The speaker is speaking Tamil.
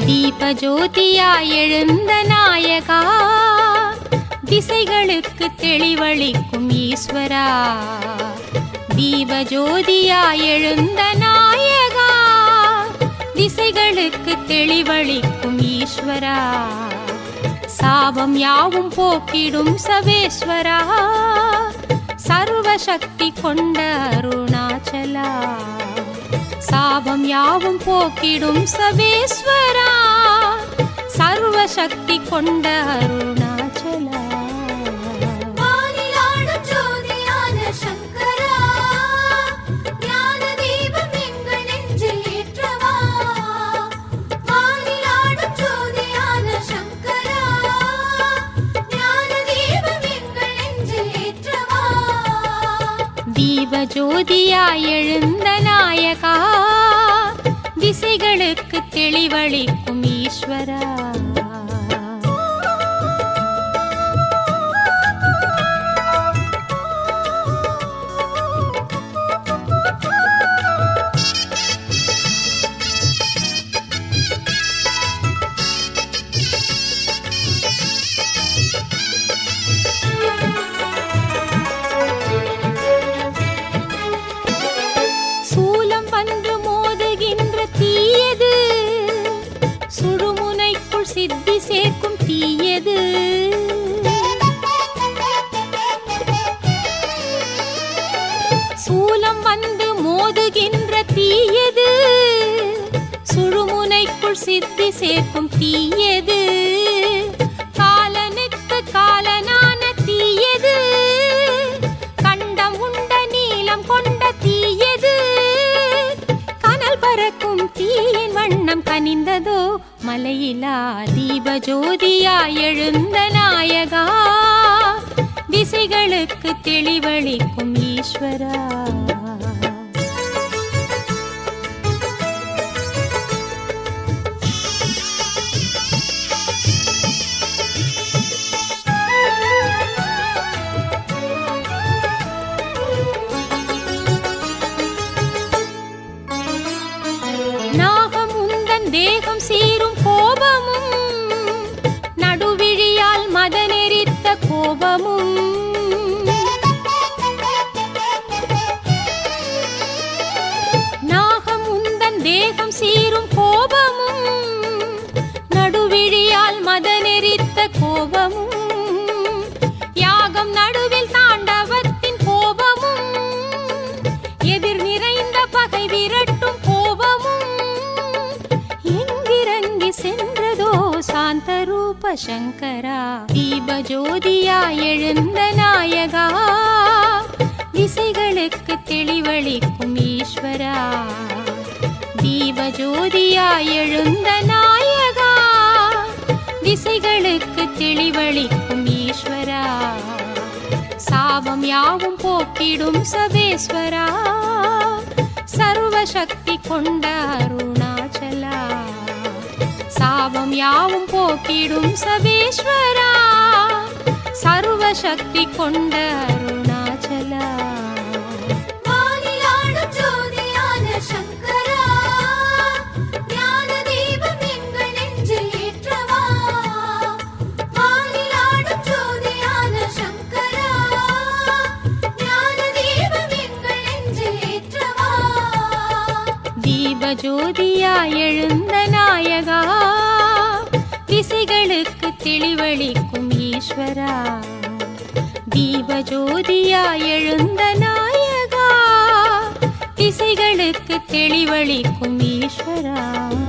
தீப ஜோதியாய் எழுந்த நாயகா திசைகளுக்கு தெளிவளிக்கும் ஈஸ்வரா தீப ஜோதியாய் எழுந்த நாயகா திசைகளுக்கு தெளிவளிக்கும் ஈஸ்வரா சாபம் யாவும் போக்கிடும் சவேஸ்வரா சர்வசக்தி கொண்ட அருணாச்சலா சாபம் யாவும் போக்கிடும் சவேஸ்வரா சர்வசக்தி கொண்ட அருணாச்சலா வானிலாடும் ஜோதியான சங்கரா ஞான தீபம் எங்கள் நெஞ்சில் ஏற்றவா வானிலாடும் ஜோதியான சங்கரா ஞான தீபம் எங்கள் நெஞ்சில் ஏற்றவா தீப ஜோதியாய் எழுந்த நாயகா திசைகளுக்கு தெளிவளிக்கும் ஈஸ்வரா சூலம் வந்து மோதுகின்ற தீயது சுடுமுனைக்குள் சித்தி சேர்க்கும் தீயது சூலம் வந்து மோதுகின்ற தீயது சுழுமுனைக்குள் சித்தி சேர்க்கும் தீயது காலனுக்கு காலனான தீயது கண்டம் உண்ட நீளம் கொண்ட தீயது கனல் பறக்கும் தீயின் வண்ணம் கனிந்ததோ மலையிலா தீப ஜோதியாய் எழுந்த நாயகா திசைகளுக்கு தெளிவளிக்கும் ஈஸ்வரா நாகம் உந்தன் தேகம் சீரும் கோபமும் நடுவிழியால் மதனெரித்த கோபமும் நாகம் உந்தன் தேகம் சீரும் கோபமும் நடுவிழியால் மதனெரித்த கோபமும் யாகம் நடுவில் தாண்டவத்தின் கோபமும் எதிர் நிறைந்த பகை விரட்டும் கோபமும் எங்கிறங்கி சென்றதோ சாந்த ரூப சங்கரா தீப ஜோதியா எழுந்த நாயகா திசைகளுக்கு தெளிவளிக்கும் ஈஸ்வரா தீப ஜோதியா எழுந்த நாயகா திசைகளுக்கு தெளிவளிக்கும் ஈஸ்வரா சாபம் யாவும் போக்கிடும் சவேஸ்வரா சர்வசக்தி கொண்ட அருணாச்சலா சாபம் யாவும் போக்கிடும் சவேஸ்வரா சர்வசக்தி கொண்ட அருணாச்சலா வானிலாடும் ஜோதியான சங்கரா ஞான தீபம் எங்கள் நெஞ்சில் ஏற்றவா வானிலாடும் ஜோதியான சங்கரா ஞான தீபம் எங்கள் நெஞ்சில் ஏற்றவா தீப ஜோதியா எழுந்த நாயகா திசைகளுக்கு தெளிவளிக்கும் ஈஸ்வரா தீப ஜோதியா எழுந்த நாயகா திசைகளுக்கு தெளிவளிக்கும் ஈஸ்வரா